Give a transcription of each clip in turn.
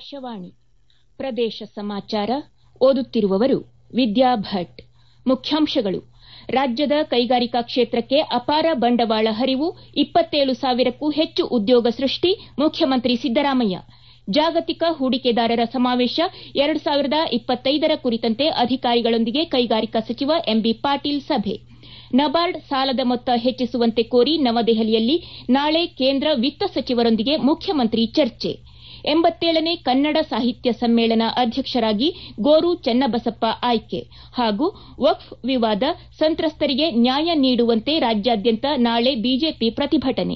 ಆಕಾಶವಾಣಿ ಪ್ರದೇಶ ಸಮಾಚಾರ ಓದುತ್ತಿರುವವರು ವಿದ್ಯಾ ಭಟ್ ಮುಖ್ಯಾಂಶಗಳು ರಾಜ್ಯದ ಕೈಗಾರಿಕಾ ಕ್ಷೇತ್ರಕ್ಕೆ ಅಪಾರ ಬಂಡವಾಳ ಹರಿವು ಇಪ್ಪತ್ತೇಳು ಸಾವಿರಕ್ಕೂ ಹೆಚ್ಚು ಉದ್ಯೋಗ ಸೃಷ್ಟಿ ಮುಖ್ಯಮಂತ್ರಿ ಸಿದ್ದರಾಮಯ್ಯ ಜಾಗತಿಕ ಹೂಡಿಕೆದಾರರ ಸಮಾವೇಶ ಎರಡು ಸಾವಿರದ ಇಪ್ಪತ್ತೈದರ ಕುರಿತಂತೆ ಅಧಿಕಾರಿಗಳೊಂದಿಗೆ ಕೈಗಾರಿಕಾ ಸಚಿವ ಎಂಬಿ ಪಾಟೀಲ್ ಸಭೆ ನಬಾರ್ಡ್ ಸಾಲದ ಮೊತ್ತ ಹೆಚ್ಚಿಸುವಂತೆ ಕೋರಿ ನವದೆಹಲಿಯಲ್ಲಿ ನಾಳೆ ಕೇಂದ್ರ ವಿತ್ತ ಸಚಿವರೊಂದಿಗೆ ಮುಖ್ಯಮಂತ್ರಿ ಚರ್ಚೆ ಎಂಬತ್ತೇಳನೇ ಕನ್ನಡ ಸಾಹಿತ್ಯ ಸಮ್ಮೇಳನ ಅಧ್ಯಕ್ಷರಾಗಿ ಗೋರು ಚೆನ್ನಬಸಪ್ಪ ಆಯ್ಕೆ ಹಾಗೂ ವಕ್ಫ್ ವಿವಾದ ಸಂತ್ರಸ್ತರಿಗೆ ನ್ಯಾಯ ನೀಡುವಂತೆ ರಾಜ್ಯಾದ್ಯಂತ ನಾಳೆ ಬಿಜೆಪಿ ಪ್ರತಿಭಟನೆ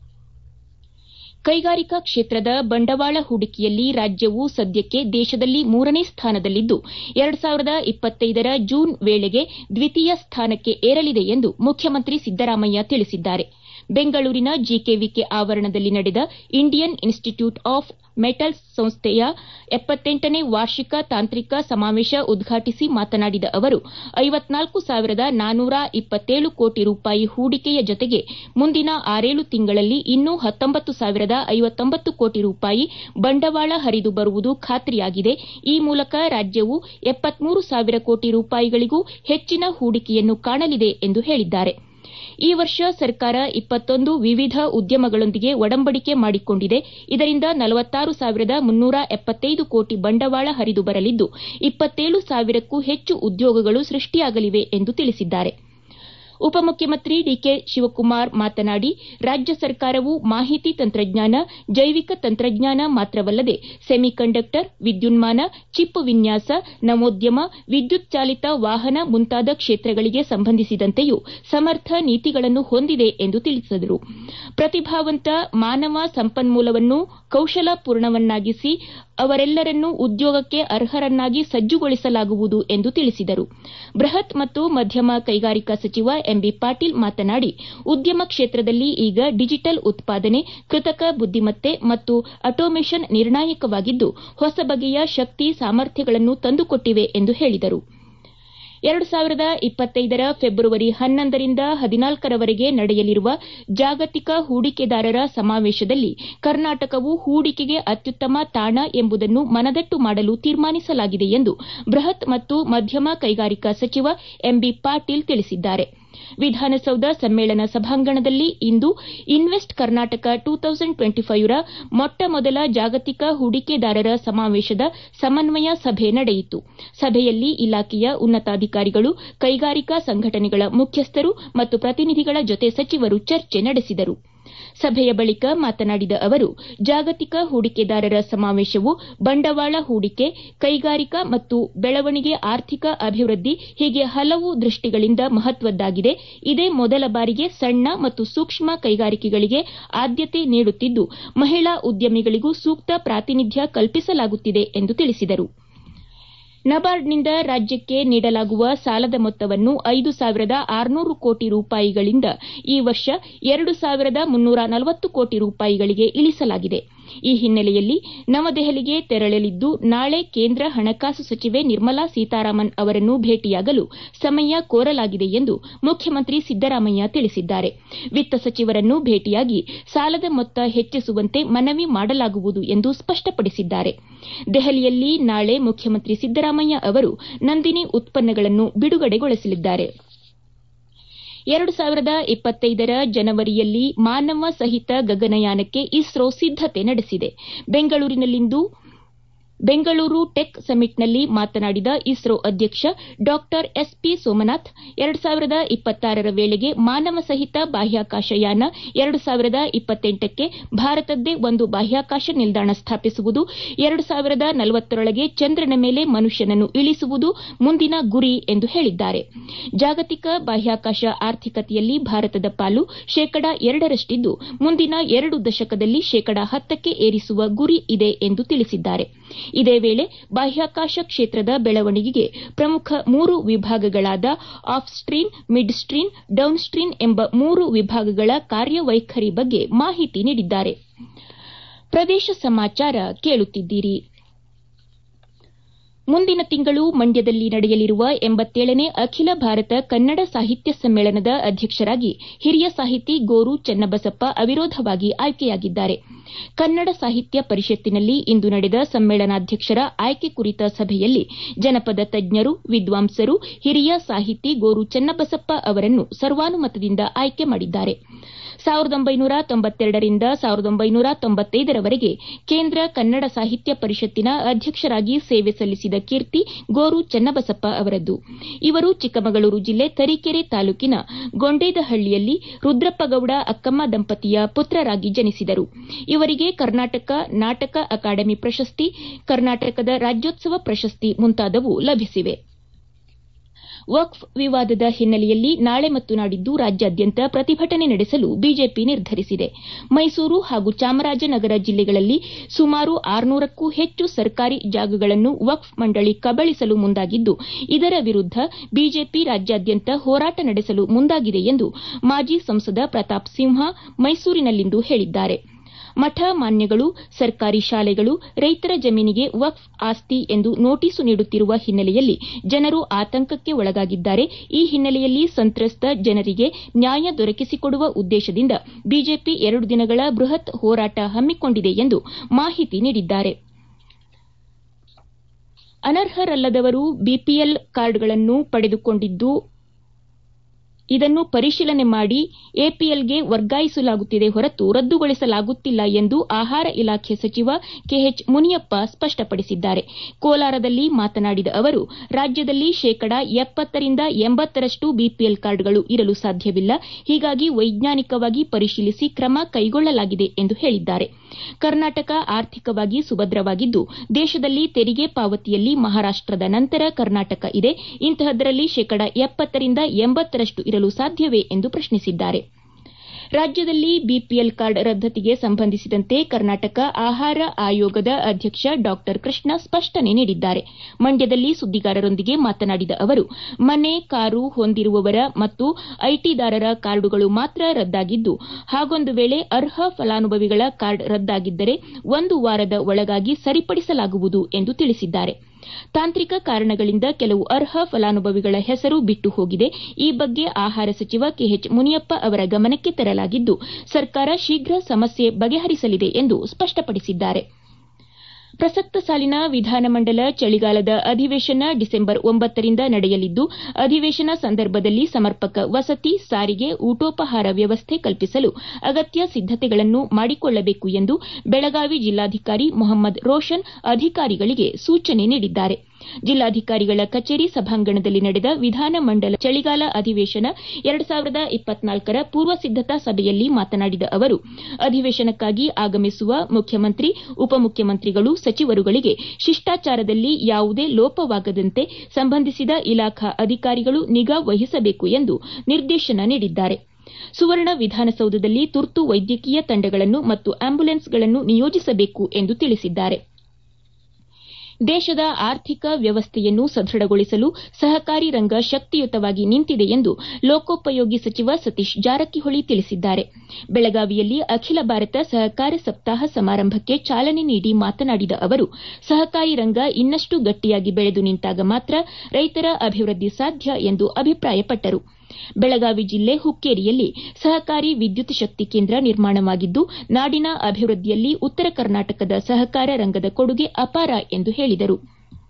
ಕೈಗಾರಿಕಾ ಕ್ಷೇತ್ರದ ಬಂಡವಾಳ ಹೂಡಿಕೆಯಲ್ಲಿ ರಾಜ್ಯವು ಸದ್ಯಕ್ಕೆ ದೇಶದಲ್ಲಿ ಮೂರನೇ ಸ್ಥಾನದಲ್ಲಿದ್ದು ಎರಡು ಸಾವಿರದ ಇಪ್ಪತ್ತೈದರ ಜೂನ್ ವೇಳೆಗೆ ದ್ವಿತೀಯ ಸ್ಥಾನಕ್ಕೆ ಏರಲಿದೆ ಎಂದು ಮುಖ್ಯಮಂತ್ರಿ ಸಿದ್ದರಾಮಯ್ಯ ತಿಳಿಸಿದ್ದಾರೆ ಬೆಂಗಳೂರಿನ ಜಿಕೆವಿಕೆ ಆವರಣದಲ್ಲಿ ನಡೆದ ಇಂಡಿಯನ್ ಇನ್ಸ್ಟಿಟ್ಯೂಟ್ ಆಫ್ ಮೆಟಲ್ಸ್ ಸಂಸ್ಥೆಯ ಎಪ್ಪತ್ತೆಂಟನೇ ವಾರ್ಷಿಕ ತಾಂತ್ರಿಕ ಸಮಾವೇಶ ಉದ್ಘಾಟಿಸಿ ಮಾತನಾಡಿದ ಅವರು ಐವತ್ನಾಲ್ಕು ಸಾವಿರದ ನಾನೂರ ಇಪ್ಪತ್ತೇಳು ಕೋಟಿ ರೂಪಾಯಿ ಹೂಡಿಕೆಯ ಜೊತೆಗೆ ಮುಂದಿನ ಆರೇಳು ತಿಂಗಳಲ್ಲಿ ಇನ್ನೂ ಹತ್ತೊಂಬತ್ತು ಸಾವಿರದ ಐವತ್ತೊಂಬತ್ತು ಕೋಟಿ ರೂಪಾಯಿ ಬಂಡವಾಳ ಹರಿದು ಬರುವುದು ಖಾತ್ರಿಯಾಗಿದೆ ಈ ಮೂಲಕ ರಾಜ್ಯವು ಎಪ್ಪತ್ಮೂರು ಸಾವಿರ ಕೋಟಿ ರೂಪಾಯಿಗಳಿಗೂ ಹೆಚ್ಚಿನ ಹೂಡಿಕೆಯನ್ನು ಕಾಣಲಿದೆ ಎಂದು ಹೇಳಿದ್ದಾರೆ ಈ ವರ್ಷ ಸರ್ಕಾರ ಇಪ್ಪತ್ತೊಂದು ವಿವಿಧ ಉದ್ಯಮಗಳೊಂದಿಗೆ ಒಡಂಬಡಿಕೆ ಮಾಡಿಕೊಂಡಿದೆ ಇದರಿಂದ ನಲವತ್ತಾರು ಸಾವಿರದ ಮುನ್ನೂರ ಎಪ್ಪತ್ತೈದು ಕೋಟಿ ಬಂಡವಾಳ ಹರಿದು ಬರಲಿದ್ದು ಇಪ್ಪತ್ತೇಳು ಸಾವಿರಕ್ಕೂ ಹೆಚ್ಚು ಉದ್ಯೋಗಗಳು ಸೃಷ್ಟಿಯಾಗಲಿವೆ ಎಂದು ತಿಳಿಸಿದ್ದಾರೆ ಉಪಮುಖ್ಯಮಂತ್ರಿ ಡಿಕೆ ಶಿವಕುಮಾರ್ ಮಾತನಾಡಿ ರಾಜ್ಯ ಸರ್ಕಾರವು ಮಾಹಿತಿ ತಂತ್ರಜ್ಞಾನ ಜೈವಿಕ ತಂತ್ರಜ್ಞಾನ ಮಾತ್ರವಲ್ಲದೆ ಸೆಮಿಕಂಡಕ್ಟರ್ ವಿದ್ಯುನ್ಮಾನ ಚಿಪ್ ವಿನ್ಯಾಸ ನವೋದ್ಯಮ ವಿದ್ಯುತ್ ಚಾಲಿತ ವಾಹನ ಮುಂತಾದ ಕ್ಷೇತ್ರಗಳಿಗೆ ಸಂಬಂಧಿಸಿದಂತೆಯೂ ಸಮರ್ಥ ನೀತಿಗಳನ್ನು ಹೊಂದಿದೆ ಎಂದು ತಿಳಿಸಿದರು ಪ್ರತಿಭಾವಂತ ಮಾನವ ಸಂಪನ್ಮೂಲವನ್ನು ಕೌಶಲಪೂರ್ಣವನ್ನಾಗಿಸಿ ಅವರೆಲ್ಲರನ್ನೂ ಉದ್ಯೋಗಕ್ಕೆ ಅರ್ಹರನ್ನಾಗಿ ಸಜ್ಜುಗೊಳಿಸಲಾಗುವುದು ಎಂದು ತಿಳಿಸಿದರು ಬೃಹತ್ ಮತ್ತು ಮಧ್ಯಮ ಕೈಗಾರಿಕಾ ಸಚಿವ ಎಂಬಿ ಪಾಟೀಲ್ ಮಾತನಾಡಿ ಉದ್ಯಮ ಕ್ಷೇತ್ರದಲ್ಲಿ ಈಗ ಡಿಜಿಟಲ್ ಉತ್ಪಾದನೆ ಕೃತಕ ಬುದ್ದಿಮತ್ತೆ ಮತ್ತು ಆಟೋಮೇಷನ್ ನಿರ್ಣಾಯಕವಾಗಿದ್ದು ಹೊಸ ಬಗೆಯ ಶಕ್ತಿ ಸಾಮರ್ಥ್ಯಗಳನ್ನು ತಂದುಕೊಟ್ಟಿವೆ ಎಂದು ಹೇಳಿದರು ಎರಡು ಸಾವಿರದ ಇಪ್ಪತ್ತೈದರ ಫೆಬ್ರವರಿ ಹನ್ನೊಂದರಿಂದ ಹದಿನಾಲ್ಕರವರೆಗೆ ನಡೆಯಲಿರುವ ಜಾಗತಿಕ ಹೂಡಿಕೆದಾರರ ಸಮಾವೇಶದಲ್ಲಿ ಕರ್ನಾಟಕವು ಹೂಡಿಕೆಗೆ ಅತ್ಯುತ್ತಮ ತಾಣ ಎಂಬುದನ್ನು ಮನದಟ್ಟು ಮಾಡಲು ತೀರ್ಮಾನಿಸಲಾಗಿದೆ ಎಂದು ಬೃಹತ್ ಮತ್ತು ಮಧ್ಯಮ ಕೈಗಾರಿಕಾ ಸಚಿವ ಎಂಬಿ ಪಾಟೀಲ್ ತಿಳಿಸಿದ್ದಾರೆ ವಿಧಾನಸೌಧ ಸಮ್ಮೇಳನ ಸಭಾಂಗಣದಲ್ಲಿ ಇಂದು invest Karnataka two thousand twenty ಫೈವ್ರ ಮೊಟ್ಟ ಮೊದಲ ಜಾಗತಿಕ ಹೂಡಿಕೆದಾರರ ಸಮಾವೇಶದ ಸಮನ್ವಯ ಸಭೆ ನಡೆಯಿತು ಸಭೆಯಲ್ಲಿ ಇಲಾಖೆಯ ಉನ್ನತಾಧಿಕಾರಿಗಳು ಕೈಗಾರಿಕಾ ಸಂಘಟನೆಗಳ ಮುಖ್ಯಸ್ಥರು ಮತ್ತು ಪ್ರತಿನಿಧಿಗಳ ಜೊತೆ ಸಚಿವರು ಚರ್ಚೆ ನಡೆಸಿದರು ಸಭೆಯ ಬಳಿಕ ಮಾತನಾಡಿದ ಅವರು ಜಾಗತಿಕ ಹೂಡಿಕೆದಾರರ ಸಮಾವೇಶವು ಬಂಡವಾಳ ಹೂಡಿಕೆ ಕೈಗಾರಿಕಾ ಮತ್ತು ಬೆಳವಣಿಗೆ ಆರ್ಥಿಕ ಅಭಿವೃದ್ಧಿ ಹೀಗೆ ಹಲವು ದೃಷ್ಟಿಗಳಿಂದ ಮಹತ್ವದ್ದಾಗಿದೆ ಇದೇ ಮೊದಲ ಬಾರಿಗೆ ಸಣ್ಣ ಮತ್ತು ಸೂಕ್ಷ್ಮ ಕೈಗಾರಿಕೆಗಳಿಗೆ ಆದ್ಯತೆ ನೀಡುತ್ತಿದ್ದು ಮಹಿಳಾ ಉದ್ಯಮಿಗಳಿಗೂ ಸೂಕ್ತ ಪ್ರಾತಿನಿಧ್ಯ ಕಲ್ಪಿಸಲಾಗುತ್ತಿದೆ ಎಂದು ತಿಳಿಸಿದರು ನಬಾರ್ಡ್ನಿಂದ ರಾಜ್ಯಕ್ಕೆ ನೀಡಲಾಗುವ ಸಾಲದ ಮೊತ್ತವನ್ನು ಐದು ಸಾವಿರದ ಆರುನೂರು ಕೋಟಿ ರೂಪಾಯಿಗಳಿಂದ ಈ ವರ್ಷ ಎರಡು ಸಾವಿರದ ಮುನ್ನೂರ ನಲವತ್ತು ಕೋಟಿ ರೂಪಾಯಿಗಳಿಗೆ ಇಳಿಸಲಾಗಿದೆ ಈ ಹಿನ್ನೆಲೆಯಲ್ಲಿ ನವದೆಹಲಿಗೆ ತೆರಳಲಿದ್ದು ನಾಳೆ ಕೇಂದ್ರ ಹಣಕಾಸು ಸಚಿವೆ ನಿರ್ಮಲಾ ಸೀತಾರಾಮನ್ ಅವರನ್ನು ಭೇಟಿಯಾಗಲು ಸಮಯ ಕೋರಲಾಗಿದೆ ಎಂದು ಮುಖ್ಯಮಂತ್ರಿ ಸಿದ್ದರಾಮಯ್ಯ ತಿಳಿಸಿದ್ದಾರೆ ವಿತ್ತ ಸಚಿವರನ್ನು ಭೇಟಿಯಾಗಿ ಸಾಲದ ಮೊತ್ತ ಹೆಚ್ಚಿಸುವಂತೆ ಮನವಿ ಮಾಡಲಾಗುವುದು ಎಂದು ಸ್ಪಷ್ಟಪಡಿಸಿದ್ದಾರೆ ದೆಹಲಿಯಲ್ಲಿ ನಾಳೆ ಮುಖ್ಯಮಂತ್ರಿ ಸಿದ್ದರಾಮಯ್ಯ ಅವರು ನಂದಿನಿ ಉತ್ಪನ್ನಗಳನ್ನು ಬಿಡುಗಡೆಗೊಳಿಸಲಿದ್ದಾರೆ ಎರಡು ಸಾವಿರದ ಇಪ್ಪತ್ತೈದರ ಜನವರಿಯಲ್ಲಿ ಮಾನವ ಸಹಿತ ಗಗನಯಾನಕ್ಕೆ ಇಸ್ರೋ ಸಿದ್ದತೆ ನಡೆಸಿದೆ ಬೆಂಗಳೂರಿನಲ್ಲಿಂದು ಬೆಂಗಳೂರು ಟೆಕ್ ಸಮಿಟ್ನಲ್ಲಿ ಮಾತನಾಡಿದ ಇಸ್ರೋ ಅಧ್ಯಕ್ಷ ಡಾ ಎಸ್ಪಿ ಸೋಮನಾಥ್ ಎರಡು ಸಾವಿರದ ಇಪ್ಪತ್ತಾರರ ವೇಳೆಗೆ ಮಾನವ ಸಹಿತ ಬಾಹ್ಯಾಕಾಶ ಯಾನ ಎರಡು ಸಾವಿರದ ಇಪ್ಪತ್ತೆಂಟಕ್ಕೆ ಭಾರತದ್ದೇ ಒಂದು ಬಾಹ್ಯಾಕಾಶ ನಿಲ್ದಾಣ ಸ್ಥಾಪಿಸುವುದು ಎರಡು ಸಾವಿರದ ನಲವತ್ತರೊಳಗೆ ಚಂದ್ರನ ಮೇಲೆ ಮನುಷ್ಯನನ್ನು ಇಳಿಸುವುದು ಮುಂದಿನ ಗುರಿ ಎಂದು ಹೇಳಿದ್ದಾರೆ ಜಾಗತಿಕ ಬಾಹ್ಯಾಕಾಶ ಆರ್ಥಿಕತೆಯಲ್ಲಿ ಭಾರತದ ಪಾಲು ಶೇಕಡಾ ಎರಡರಷ್ಟಿದ್ದು ಮುಂದಿನ ಎರಡು ದಶಕದಲ್ಲಿ ಶೇಕಡಾ ಹತ್ತಕ್ಕೆ ಏರಿಸುವ ಗುರಿ ಇದೆ ಎಂದು ತಿಳಿಸಿದ್ದಾರೆ ಇದೇ ವೇಳೆ ಬಾಹ್ಯಾಕಾಶ ಕ್ಷೇತ್ರದ ಬೆಳವಣಿಗೆಗೆ ಪ್ರಮುಖ ಮೂರು ವಿಭಾಗಗಳಾದ upstream midstream downstream ಎಂಬ ಮೂರು ವಿಭಾಗಗಳ ಕಾರ್ಯವೈಖರಿ ಬಗ್ಗೆ ಮಾಹಿತಿ ನೀಡಿದ್ದಾರೆ ಪ್ರದೇಶ ಸಮಾಚಾರ ಕೇಳುತ್ತಿದ್ದೀರಿ ಮುಂದಿನ ತಿಂಗಳು ಮಂಡ್ಯದಲ್ಲಿ ನಡೆಯಲಿರುವ ಎಂಬತ್ತೇಳನೇ ಅಖಿಲ ಭಾರತ ಕನ್ನಡ ಸಾಹಿತ್ಯ ಸಮ್ಮೇಳನದ ಅಧ್ಯಕ್ಷರಾಗಿ ಹಿರಿಯ ಸಾಹಿತಿ ಗೋರು ಚೆನ್ನಬಸಪ್ಪ ಅವಿರೋಧವಾಗಿ ಆಯ್ಕೆಯಾಗಿದ್ದಾರೆ ಕನ್ನಡ ಸಾಹಿತ್ಯ ಪರಿಷತ್ತಿನಲ್ಲಿ ಇಂದು ನಡೆದ ಸಮ್ಮೇಳನಾಧ್ಯಕ್ಷರ ಆಯ್ಕೆ ಕುರಿತ ಸಭೆಯಲ್ಲಿ ಜನಪದ ತಜ್ಞರು ವಿದ್ವಾಂಸರು ಹಿರಿಯ ಸಾಹಿತಿ ಗೋರು ಚನ್ನಬಸಪ್ಪ ಅವರನ್ನು ಸರ್ವಾನುಮತದಿಂದ ಆಯ್ಕೆ ಮಾಡಿದ್ದಾರೆ ಸಾವಿರದ ಒಂಬೈನೂರ ತೊಂಬತ್ತೆರಡರಿಂದ ಸಾವಿರದ ಒಂಬೈನೂರ ತೊಂಬತ್ತೈದರವರೆಗೆ ಕೇಂದ್ರ ಕನ್ನಡ ಸಾಹಿತ್ಯ ಪರಿಷತ್ತಿನ ಅಧ್ಯಕ್ಷರಾಗಿ ಸೇವೆ ಸಲ್ಲಿಸಿದ ಕೀರ್ತಿ ಗೋರು ಚನ್ನಬಸಪ್ಪ ಅವರದ್ದು ಇವರು ಚಿಕ್ಕಮಗಳೂರು ಜಿಲ್ಲೆ ತರೀಕೆರೆ ತಾಲೂಕಿನ ಗೊಂಡೇದಹಳ್ಳಿಯಲ್ಲಿ ರುದ್ರಪ್ಪಗೌಡ ಅಕ್ಕಮ್ಮ ದಂಪತಿಯ ಪುತ್ರರಾಗಿ ಜನಿಸಿದರು ಇವರಿಗೆ ಕರ್ನಾಟಕ ನಾಟಕ ಅಕಾಡೆಮಿ ಪ್ರಶಸ್ತಿ ಕರ್ನಾಟಕದ ರಾಜ್ಯೋತ್ಸವ ಪ್ರಶಸ್ತಿ ಮುಂತಾದವು ಲಭಿಸಿವೆ ವಕ್ಫ್ ವಿವಾದದ ಹಿನ್ನೆಲೆಯಲ್ಲಿ ನಾಳೆ ಮತ್ತು ನಾಡಿದ್ದು ರಾಜ್ಯಾದ್ಯಂತ ಪ್ರತಿಭಟನೆ ನಡೆಸಲು ಬಿಜೆಪಿ ನಿರ್ಧರಿಸಿದೆ ಮೈಸೂರು ಹಾಗೂ ಚಾಮರಾಜನಗರ ಜಿಲ್ಲೆಗಳಲ್ಲಿ ಸುಮಾರು ಆರುನೂರಕ್ಕೂ ಹೆಚ್ಚು ಸರ್ಕಾರಿ ಜಾಗಗಳನ್ನು ವಕ್ಫ್ ಮಂಡಳಿ ಕಬಳಿಸಲು ಮುಂದಾಗಿದ್ದು ಇದರ ವಿರುದ್ದ ಬಿಜೆಪಿ ರಾಜ್ಯಾದ್ಯಂತ ಹೋರಾಟ ನಡೆಸಲು ಮುಂದಾಗಿದೆ ಎಂದು ಮಾಜಿ ಸಂಸದ ಪ್ರತಾಪ್ ಸಿಂಹ ಮೈಸೂರಿನಲ್ಲಿಂದು ಹೇಳಿದ್ದಾರೆ ಮಠ ಮಾನ್ಯಗಳು ಸರ್ಕಾರಿ ಶಾಲೆಗಳು ರೈತರ ಜಮೀನಿಗೆ ವಕ್ಫ್ ಆಸ್ತಿ ಎಂದು ನೋಟಿಸು ನೀಡುತ್ತಿರುವ ಹಿನ್ನೆಲೆಯಲ್ಲಿ ಜನರು ಆತಂಕಕ್ಕೆ ಒಳಗಾಗಿದ್ದಾರೆ ಈ ಹಿನ್ನೆಲೆಯಲ್ಲಿ ಸಂತ್ರಸ್ತ ಜನರಿಗೆ ನ್ಯಾಯ ದೊರಕಿಸಿಕೊಡುವ ಉದ್ದೇಶದಿಂದ ಬಿಜೆಪಿ ಎರಡು ದಿನಗಳ ಬೃಹತ್ ಹೋರಾಟ ಹಮ್ಮಿಕೊಂಡಿದೆ ಎಂದು ಮಾಹಿತಿ ನೀಡಿದ್ದಾರೆ ಅನರ್ಹರಲ್ಲದವರು ಬಿಪಿಎಲ್ ಕಾರ್ಡ್ಗಳನ್ನು ಪಡೆದುಕೊಂಡಿದ್ದು ಇದನ್ನು ಪರಿಶೀಲನೆ ಮಾಡಿ ಎಪಿಎಲ್ಗೆ ವರ್ಗಾಯಿಸಲಾಗುತ್ತಿದೆ ಹೊರತು ರದ್ದುಗೊಳಿಸಲಾಗುತ್ತಿಲ್ಲ ಎಂದು ಆಹಾರ ಇಲಾಖೆ ಸಚಿವ ಕೆಎಚ್ ಮುನಿಯಪ್ಪ ಸ್ಪಷ್ಟಪಡಿಸಿದ್ದಾರೆ ಕೋಲಾರದಲ್ಲಿ ಮಾತನಾಡಿದ ಅವರು ರಾಜ್ಯದಲ್ಲಿ ಶೇಕಡಾ ಎಪ್ಪತ್ತರಿಂದ ಎಂಬತ್ತರಷ್ಟು ಬಿಪಿಎಲ್ ಕಾರ್ಡ್ಗಳು ಇರಲು ಸಾಧ್ಯವಿಲ್ಲ ಹೀಗಾಗಿ ವೈಜ್ಞಾನಿಕವಾಗಿ ಪರಿಶೀಲಿಸಿ ಕ್ರಮ ಕೈಗೊಳ್ಳಲಾಗಿದೆ ಎಂದು ಹೇಳಿದ್ದಾರೆ ಕರ್ನಾಟಕ ಆರ್ಥಿಕವಾಗಿ ಸುಭದ್ರವಾಗಿದ್ದು ದೇಶದಲ್ಲಿ ತೆರಿಗೆ ಪಾವತಿಯಲ್ಲಿ ಮಹಾರಾಷ್ಟದ ನಂತರ ಕರ್ನಾಟಕ ಇದೆ ಇಂತಹದ್ದರಲ್ಲಿ ಶೇಕಡಾ ಎಪ್ಪತ್ತರಿಂದ ಎಂಬತ್ತರಷ್ಟು ಇರಲು ಸಾಧ್ಯವೇ ಎಂದು ಪ್ರಶ್ನಿಸಿದ್ದಾರೆ ರಾಜ್ಯದಲ್ಲಿ ಬಿಪಿಎಲ್ ಕಾರ್ಡ್ ರದ್ದತಿಗೆ ಸಂಬಂಧಿಸಿದಂತೆ ಕರ್ನಾಟಕ ಆಹಾರ ಆಯೋಗದ ಅಧ್ಯಕ್ಷ ಡಾ ಕೃಷ್ಣ ಸ್ಪಷ್ಟನೆ ನೀಡಿದ್ದಾರೆ ಮಂಡ್ಯದಲ್ಲಿ ಸುದ್ದಿಗಾರರೊಂದಿಗೆ ಮಾತನಾಡಿದ ಅವರು ಮನೆ ಕಾರು ಹೊಂದಿರುವವರ ಮತ್ತು ಐಟಿದಾರರ ಕಾರ್ಡುಗಳು ಮಾತ್ರ ರದ್ದಾಗಿದ್ದು ಹಾಗೊಂದು ವೇಳೆ ಅರ್ಹ ಫಲಾನುಭವಿಗಳ ಕಾರ್ಡ್ ರದ್ದಾಗಿದ್ದರೆ ಒಂದು ವಾರದ ಒಳಗಾಗಿ ಸರಿಪಡಿಸಲಾಗುವುದು ಎಂದು ತಿಳಿಸಿದ್ದಾರೆ ತಾಂತ್ರಿಕ ಕಾರಣಗಳಿಂದ ಕೆಲವು ಅರ್ಹ ಫಲಾನುಭವಿಗಳ ಹೆಸರು ಬಿಟ್ಟು ಹೋಗಿದೆ ಈ ಬಗ್ಗೆ ಆಹಾರ ಸಚಿವ ಕೆಎಚ್ ಮುನಿಯಪ್ಪ ಅವರ ಗಮನಕ್ಕೆ ತರಲಾಗಿದ್ದು ಸರ್ಕಾರ ಶೀಘ್ರ ಸಮಸ್ಯೆ ಬಗೆಹರಿಸಲಿದೆ ಎಂದು ಸ್ಪಷ್ಟಪಡಿಸಿದ್ದಾರೆ ಪ್ರಸಕ್ತ ಸಾಲಿನ ವಿಧಾನಮಂಡಲ ಚಳಿಗಾಲದ ಅಧಿವೇಶನ ಡಿಸೆಂಬರ್ ಒಂಬತ್ತರಿಂದ ನಡೆಯಲಿದ್ದು ಅಧಿವೇಶನ ಸಂದರ್ಭದಲ್ಲಿ ಸಮರ್ಪಕ ವಸತಿ ಸಾರಿಗೆ ಊಟೋಪಹಾರ ವ್ಯವಸ್ಥೆ ಕಲ್ಪಿಸಲು ಅಗತ್ಯ ಸಿದ್ದತೆಗಳನ್ನು ಮಾಡಿಕೊಳ್ಳಬೇಕು ಎಂದು ಬೆಳಗಾವಿ ಜಿಲ್ಲಾಧಿಕಾರಿ ಮೊಹಮ್ಮದ್ ರೋಷನ್ ಅಧಿಕಾರಿಗಳಿಗೆ ಸೂಚನೆ ನೀಡಿದ್ದಾರೆ ಜಿಲ್ಲಾಧಿಕಾರಿಗಳ ಕಚೇರಿ ಸಭಾಂಗಣದಲ್ಲಿ ನಡೆದ ವಿಧಾನಮಂಡಲ ಚಳಿಗಾಲ ಅಧಿವೇಶನ ಎರಡು ಸಾವಿರದ ಇಪ್ಪತ್ನಾಲ್ಕರ ಪೂರ್ವ ಸಿದ್ದತಾ ಸಭೆಯಲ್ಲಿ ಮಾತನಾಡಿದ ಅವರು ಅಧಿವೇಶನಕ್ಕಾಗಿ ಆಗಮಿಸುವ ಮುಖ್ಯಮಂತ್ರಿ ಉಪಮುಖ್ಯಮಂತ್ರಿಗಳು ಸಚಿವರುಗಳಿಗೆ ಶಿಷ್ಟಾಚಾರದಲ್ಲಿ ಯಾವುದೇ ಲೋಪವಾಗದಂತೆ ಸಂಬಂಧಿಸಿದ ಇಲಾಖಾ ಅಧಿಕಾರಿಗಳು ನಿಗಾ ವಹಿಸಬೇಕು ಎಂದು ನಿರ್ದೇಶನ ನೀಡಿದ್ದಾರೆ ಸುವರ್ಣ ವಿಧಾನಸೌಧದಲ್ಲಿ ತುರ್ತು ವೈದ್ಯಕೀಯ ತಂಡಗಳನ್ನು ಮತ್ತು ಆಂಬ್ಯುಲೆನ್ಸ್ಗಳನ್ನು ನಿಯೋಜಿಸಬೇಕು ಎಂದು ತಿಳಿಸಿದ್ದಾರೆ ದೇಶದ ಆರ್ಥಿಕ ವ್ಯವಸ್ಥೆಯನ್ನು ಸದೃಢಗೊಳಿಸಲು ಸಹಕಾರಿ ರಂಗ ಶಕ್ತಿಯುತವಾಗಿ ನಿಂತಿದೆ ಎಂದು ಲೋಕೋಪಯೋಗಿ ಸಚಿವ ಸತೀಶ್ ಜಾರಕಿಹೊಳಿ ತಿಳಿಸಿದ್ದಾರೆ ಬೆಳಗಾವಿಯಲ್ಲಿ ಅಖಿಲ ಭಾರತ ಸಹಕಾರ ಸಪ್ತಾಹ ಸಮಾರಂಭಕ್ಕೆ ಚಾಲನೆ ನೀಡಿ ಮಾತನಾಡಿದ ಅವರು ಸಹಕಾರಿ ರಂಗ ಇನ್ನಷ್ಟು ಗಟ್ಟಿಯಾಗಿ ಬೆಳೆದು ನಿಂತಾಗ ಮಾತ್ರ ರೈತರ ಅಭಿವೃದ್ಧಿ ಸಾಧ್ಯ ಎಂದು ಅಭಿಪ್ರಾಯಪಟ್ಟರು ಬೆಳಗಾವಿ ಜಿಲ್ಲೆ ಹುಕ್ಕೇರಿಯಲ್ಲಿ ಸಹಕಾರಿ ವಿದ್ಯುತ್ ಶಕ್ತಿ ಕೇಂದ್ರ ನಿರ್ಮಾಣವಾಗಿದ್ದು ನಾಡಿನ ಅಭಿವೃದ್ಧಿಯಲ್ಲಿ ಉತ್ತರ ಕರ್ನಾಟಕದ ಸಹಕಾರ ರಂಗದ ಕೊಡುಗೆ ಅಪಾರ ಎಂದು ಹೇಳಿದರು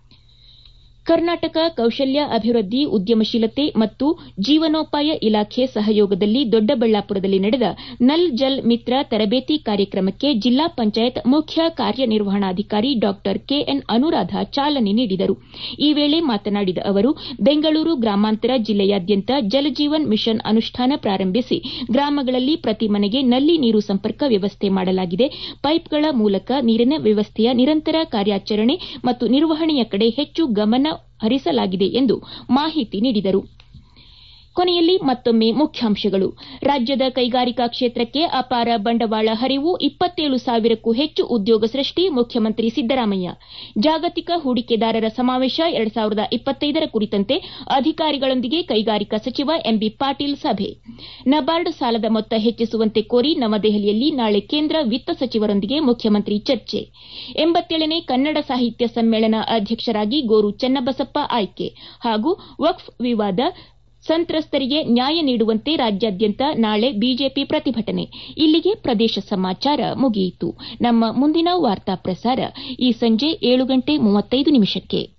ಕರ್ನಾಟಕ ಕೌಶಲ್ಯ ಅಭಿವೃದ್ಧಿ ಉದ್ಯಮಶೀಲತೆ ಮತ್ತು ಜೀವನೋಪಾಯ ಇಲಾಖೆ ಸಹಯೋಗದಲ್ಲಿ ದೊಡ್ಡಬಳ್ಳಾಪುರದಲ್ಲಿ ನಡೆದ ನಲ್ ಜಲ್ ಮಿತ್ರ ತರಬೇತಿ ಕಾರ್ಯಕ್ರಮಕ್ಕೆ ಜಿಲ್ಲಾ ಪಂಚಾಯತ್ ಮುಖ್ಯ ಕಾರ್ಯನಿರ್ವಹಣಾಧಿಕಾರಿ ಡಾ ಕೆಎನ್ ಅನುರಾಧ ಚಾಲನೆ ನೀಡಿದರು ಈ ವೇಳೆ ಮಾತನಾಡಿದ ಅವರು ಬೆಂಗಳೂರು ಗ್ರಾಮಾಂತರ ಜಿಲ್ಲೆಯಾದ್ಯಂತ ಜಲಜೀವನ್ ಮಿಷನ್ ಅನುಷ್ಠಾನ ಪ್ರಾರಂಭಿಸಿ ಗ್ರಾಮಗಳಲ್ಲಿ ಪ್ರತಿ ಮನೆಗೆ ನಲ್ಲಿ ನೀರು ಸಂಪರ್ಕ ವ್ಯವಸ್ಥೆ ಮಾಡಲಾಗಿದೆ ಪೈಪ್ಗಳ ಮೂಲಕ ನೀರಿನ ವ್ಯವಸ್ಥೆಯ ನಿರಂತರ ಕಾರ್ಯಾಚರಣೆ ಮತ್ತು ನಿರ್ವಹಣೆಯ ಕಡೆ ಹೆಚ್ಚು ಗಮನ ಹರಿಸಲಾಗಿದೆ ಎಂದು ಮಾಹಿತಿ ನೀಡಿದರು ಕೊನೆಯಲ್ಲಿ ಮತ್ತೊಮ್ಮೆ ಮುಖ್ಯಾಂಶಗಳು ರಾಜ್ಯದ ಕೈಗಾರಿಕಾ ಕ್ಷೇತ್ರಕ್ಕೆ ಅಪಾರ ಬಂಡವಾಳ ಹರಿವು ಇಪ್ಪತ್ತೇಳು ಸಾವಿರಕ್ಕೂ ಹೆಚ್ಚು ಉದ್ಯೋಗ ಸೃಷ್ಟಿ ಮುಖ್ಯಮಂತ್ರಿ ಸಿದ್ದರಾಮಯ್ಯ ಜಾಗತಿಕ ಹೂಡಿಕೆದಾರರ ಸಮಾವೇಶ ಎರಡು ಸಾವಿರದ ಇಪ್ಪತ್ತೈದರ ಕುರಿತಂತೆ ಅಧಿಕಾರಿಗಳೊಂದಿಗೆ ಕೈಗಾರಿಕಾ ಸಚಿವ ಎಂಬಿ ಪಾಟೀಲ್ ಸಭೆ ನಬಾರ್ಡ್ ಸಾಲದ ಮೊತ್ತ ಹೆಚ್ಚಿಸುವಂತೆ ಕೋರಿ ನವದೆಹಲಿಯಲ್ಲಿ ನಾಳೆ ಕೇಂದ್ರ ವಿತ್ತ ಸಚಿವರೊಂದಿಗೆ ಮುಖ್ಯಮಂತ್ರಿ ಚರ್ಚೆ ಎಂಬತ್ತೇಳನೇ ಕನ್ನಡ ಸಾಹಿತ್ಯ ಸಮ್ಮೇಳನ ಅಧ್ಯಕ್ಷರಾಗಿ ಗೋರು ಚನ್ನಬಸಪ್ಪ ಆಯ್ಕೆ ಹಾಗೂ ವಕ್ಫ್ ವಿವಾದ ಸಂತ್ರಸ್ತರಿಗೆ ನ್ಯಾಯ ನೀಡುವಂತೆ ರಾಜ್ಯಾದ್ಯಂತ ನಾಳೆ ಬಿಜೆಪಿ ಪ್ರತಿಭಟನೆ ಇಲ್ಲಿಗೆ ಪ್ರದೇಶ ಸಮಾಚಾರ ಮುಗಿಯಿತು ನಮ್ಮ ಮುಂದಿನ ವಾರ್ತಾ ಪ್ರಸಾರ ಈ ಸಂಜೆ ಏಳು ಗಂಟೆ ಮೂವತ್ತೈದು ನಿಮಿಷಕ್ಕೆ